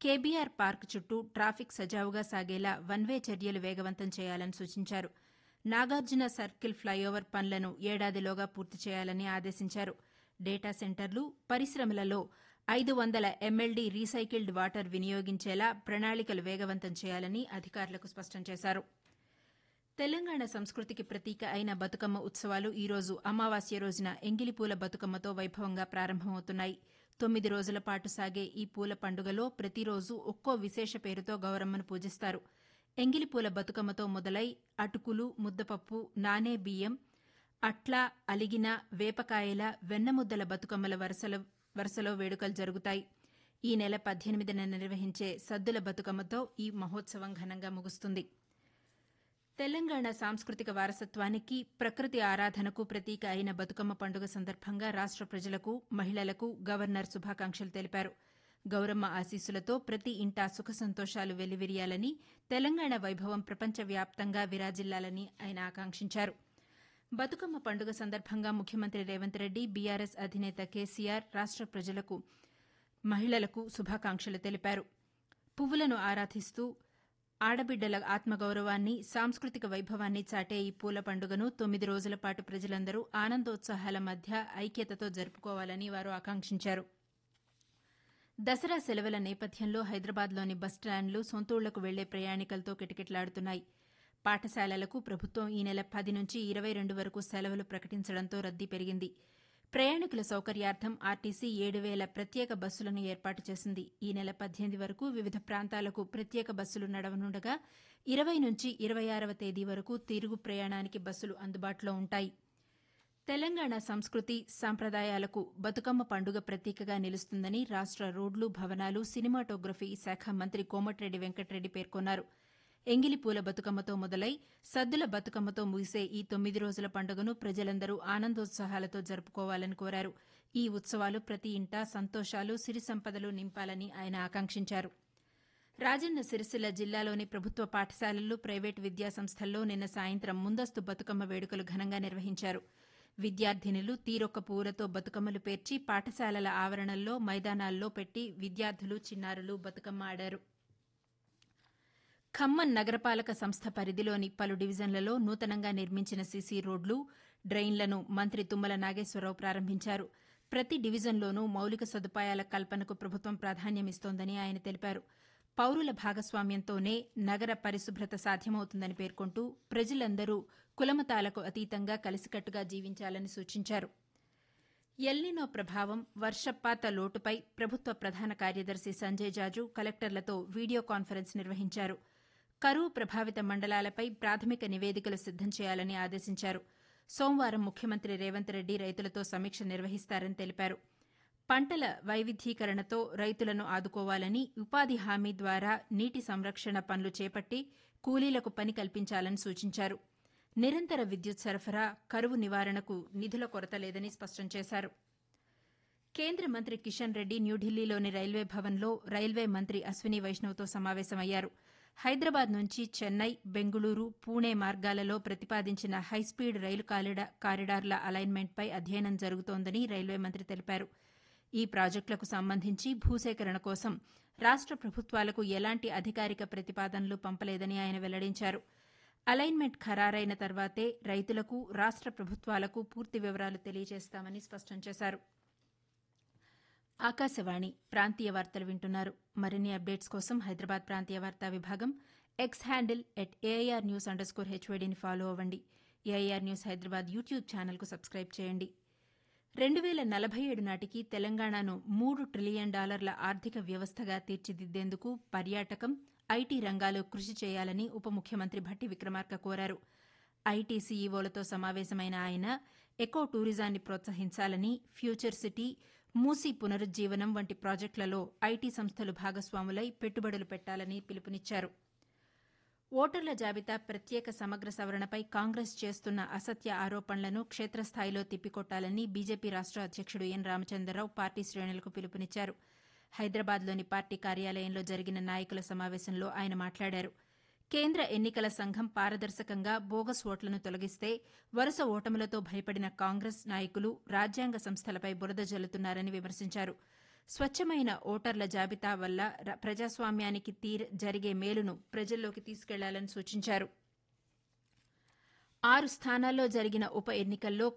KBR park చుట్టూ traffic సజావుగా సాగేలా one way చర్యలు వేగవంతం చేయాలని సూచించారు నాగార్జున సర్కిల్ ఫ్లైఓవర్ పనులను ఏడాదిలోగా పూర్తి చేయాలని ఆదేశించారు డేటా సెంటర్లు పరిశ్రమలలో ఐదు వందల ఎంఎల్డీ రీసైకిల్డ్ వాటర్ వినియోగించేలా ప్రణాళికలు వేగవంతం చేయాలని అధికారులకు స్పష్టం చేశారు తెలంగాణ సంస్కృతికి ప్రతీక అయిన బతుకమ్మ ఉత్సవాలు ఈ రోజు అమావాస్య రోజున ఎంగిలిపూల బతుకమ్మతో వైభవంగా ప్రారంభమవుతున్నాయి తొమ్మిది రోజుల పాటు సాగే ఈ పూల పండుగలో ప్రతిరోజు ఒక్కో విశేష పేరుతో గౌరమ్మను పూజిస్తారు ఎంగిలిపూల బతుకమ్మతో మొదలై అటుకులు ముద్దపప్పు నానే బియ్యం అట్ల అలిగిన వేపకాయల వెన్నముద్దల బతుకమ్మల వరుసల వరుసలో వేడుకలు జరుగుతాయి ఈ నెల పద్దెనిమిదిన నిర్వహించే సద్దుల బతుకమ్మతో ఈ మహోత్సవం ఘనంగా ముగుస్తుంది తెలంగాణ సాంస్కృతిక వారసత్వానికి ప్రకృతి ఆరాధనకు ప్రతీక అయిన బతుకమ్మ పండుగ సందర్భంగా రాష్ట ప్రజలకు మహిళలకు గవర్నర్ శుభాకాంక్షలు తెలిపారు గౌరమ్మ ఆశీస్సులతో ప్రతి ఇంటా సుఖ సంతోషాలు వెల్లివిరియాలని తెలంగాణ వైభవం ప్రపంచవ్యాప్తంగా విరాజిల్లాలని ఆయన ఆకాంక్షించారు బతుకమ్మ పండుగ సందర్భంగా ముఖ్యమంత్రి రేవంత్ రెడ్డి బీఆర్ఎస్ అధినేత కేసీఆర్ రాష్ట ప్రజలకు మహిళలకు శుభాకాంక్షలు తెలిపారు పువ్వులను ఆరాధిస్తూ ఆడబిడ్డల ఆత్మగౌరవాన్ని సాంస్కృతిక వైభవాన్ని చాటే ఈ పూల పండుగను తొమ్మిది రోజుల పాటు ప్రజలందరూ ఆనందోత్సాహాల మధ్య ఐక్యతతో జరుపుకోవాలని వారు ఆకాంక్షించారు దసరా సెలవుల నేపథ్యంలో హైదరాబాద్లోని బస్టాండ్లు సొంతూళ్లకు వెళ్లే ప్రయాణికులతో కిటకిటలాడుతున్నాయి పాఠశాలలకు ప్రభుత్వం ఈ నెల పది నుంచి ఇరవై రెండు వరకు సెలవులు ప్రకటించడంతో రద్దీ పెరిగింది ప్రయాణికుల సౌకర్యార్థం ఆర్టీసీ ఏడు వేల ప్రత్యేక బస్సులను ఏర్పాటు చేసింది ఈ నెల పద్దెనిమిది వరకు వివిధ ప్రాంతాలకు ప్రత్యేక బస్సులు నడవనుండగా ఇరవై నుంచి ఇరవై ఆరవ తేదీ వరకు తిరుగు ప్రయాణానికి బస్సులు అందుబాటులో ఉంటాయి తెలంగాణ సంస్కృతి సంప్రదాయాలకు బతుకమ్మ పండుగ ప్రతీకగా నిలుస్తుందని రాష్ట రోడ్లు భవనాలు సినిమాటోగ్రఫీ శాఖ మంత్రి కోమటిరెడ్డి వెంకటరెడ్డి పేర్కొన్నారు ఎంగిలిపూల బతుకమ్మతో మొదలై సద్దుల బతుకమ్మతో ముగిసే ఈ తొమ్మిది రోజుల పండుగను ప్రజలందరూ ఆనందోత్సాహాలతో జరుపుకోవాలని కోరారు ఈ ఉత్సవాలు ప్రతి ఇంటా సంతోషాలు సిరి సంపదలు నింపాలని ఆయన ఆకాంక్షించారు రాజన్న సిరిసిల్ల జిల్లాలోని ప్రభుత్వ పాఠశాలలు ప్రైవేటు విద్యాసంస్థల్లో నిన్న సాయంత్రం ముందస్తు బతుకమ్మ వేడుకలు ఘనంగా నిర్వహించారు విద్యార్థినులు తీరొక్క పువ్వులతో బతుకమ్మలు పేర్చి పాఠశాలల ఆవరణల్లో మైదానాల్లో పెట్టి విద్యార్థులు చిన్నారులు బతుకమ్మ ఆడారు ఖమ్మం నగరపాలక సంస్థ పరిధిలోని పలు డివిజన్లలో నూతనంగా నిర్మించిన సీసీ రోడ్లు డ్రైన్లను మంత్రి తుమ్మల నాగేశ్వరరావు ప్రారంభించారు ప్రతి డివిజన్లోనూ మౌలిక సదుపాయాల కల్పనకు ప్రభుత్వం ప్రాధాన్యమిస్తోందని ఆయన తెలిపారు పౌరుల భాగస్వామ్యంతోనే నగర పరిశుభ్రత సాధ్యమవుతుందని పేర్కొంటూ ప్రజలందరూ కులమతాలకు అతీతంగా కలిసికట్టుగా జీవించాలని సూచించారు ఎల్నినో ప్రభావం వర్షపాత లోటుపై ప్రభుత్వ ప్రధాన కార్యదర్శి సంజయ్ జాజు కలెక్టర్లతో వీడియో కాన్ఫరెన్స్ నిర్వహించారు కరువు ప్రభావిత మండలాలపై ప్రాథమిక నివేదికలు సిద్దం చేయాలని ఆదేశించారు సోమవారం ముఖ్యమంత్రి రేవంత్ రెడ్డి రైతులతో సమీక్ష నిర్వహిస్తారని తెలిపారు పంటల వైవిధ్యీకరణతో రైతులను ఆదుకోవాలని ఉపాధి హామీ ద్వారా నీటి సంరక్షణ పనులు చేపట్టి కూలీలకు పని కల్పించాలని సూచించారు నిరంతర విద్యుత్ సరఫరా కరువు నివారణకు నిధుల కొరత లేదని స్పష్టం చేశారు కేంద్ర మంత్రి కిషన్ రెడ్డి న్యూఢిల్లీలోని రైల్వే భవన్లో రైల్వే మంత్రి అశ్విని వైష్ణవ్తో సమావేశమయ్యారు హైదరాబాద్ నుంచి చెన్నై బెంగుళూరు పూణే మార్గాలలో ప్రతిపాదించిన హైస్పీడ్ రైలు కారిడార్ల అలైన్మెంట్పై అధ్యయనం జరుగుతోందని రైల్వే మంత్రి తెలిపారు ఈ ప్రాజెక్టులకు సంబంధించి భూసేకరణ కోసం రాష్ట ప్రభుత్వాలకు ఎలాంటి అధికారిక ప్రతిపాదనలు పంపలేదని ఆయన వెల్లడించారు అలైన్మెంట్ ఖరారైన తర్వాతే రైతులకు రాష్ట ప్రభుత్వాలకు పూర్తి వివరాలు తెలియజేస్తామని స్పష్టం చేశారు ఆకాశవాణి ప్రాంతీయ వార్తలు వింటున్నారు మరిన్ని అప్డేట్స్ కోసం హైదరాబాద్ ప్రాంతీయ వార్తా విభాగం X handle at AIR news underscore హెచ్వైడీని ఫాలో అవ్వండి ఏఐఆర్ న్యూస్ హైదరాబాద్ యూట్యూబ్ ఛానల్కు సబ్స్క్రైబ్ చేయండి రెండు వేల నలభై ఏడు నాటికి తెలంగాణను మూడు ట్రిలియన్ డాలర్ల ఆర్థిక వ్యవస్థగా తీర్చిదిద్దేందుకు పర్యాటకం ఐటీ రంగాలు కృషి చేయాలని ఉప ముఖ్యమంత్రి భట్టి విక్రమార్క కోరారు ఐటీ సీఈఓలతో సమావేశమైన ఆయన ఎకో టూరిజాన్ని ప్రోత్సహించాలని ఫ్యూచర్ సిటీ మూసీ పునరుజ్జీవనం వంటి ప్రాజెక్టులలో ఐటీ సంస్థలు భాగస్వాములై పెట్టుబడులు పెట్టాలని పిలుపునిచ్చారు ఓటర్ల జాబితా ప్రత్యేక సమగ్ర సవరణపై కాంగ్రెస్ చేస్తున్న అసత్య ఆరోపణలను క్షేత్రస్థాయిలో తిప్పికొట్టాలని బీజేపీ రాష్ట అధ్యక్షుడు ఎన్ రామచంద్రరావు పార్టీ శ్రేణులకు పిలుపునిచ్చారు హైదరాబాద్లోని పార్టీ కార్యాలయంలో జరిగిన నాయకుల సమావేశంలో ఆయన మాట్లాడారు కేంద్ర ఎన్నికల సంఘం పారదర్శకంగా బోగస్ ఓట్లను తొలగిస్తే వరుస ఓటములతో భయపడిన కాంగ్రెస్ నాయకులు రాజ్యాంగ సంస్థలపై బురద జల్లుతున్నారని విమర్శించారు స్వచ్ఛమైన ఓటర్ల జాబితా వల్ల ప్రజాస్వామ్యానికి తీర్ జరిగే మేలును ప్రజల్లోకి తీసుకెళ్లాలని సూచించారు ఆరు స్థానాల్లో జరిగిన ఉప ఎన్నికల్లో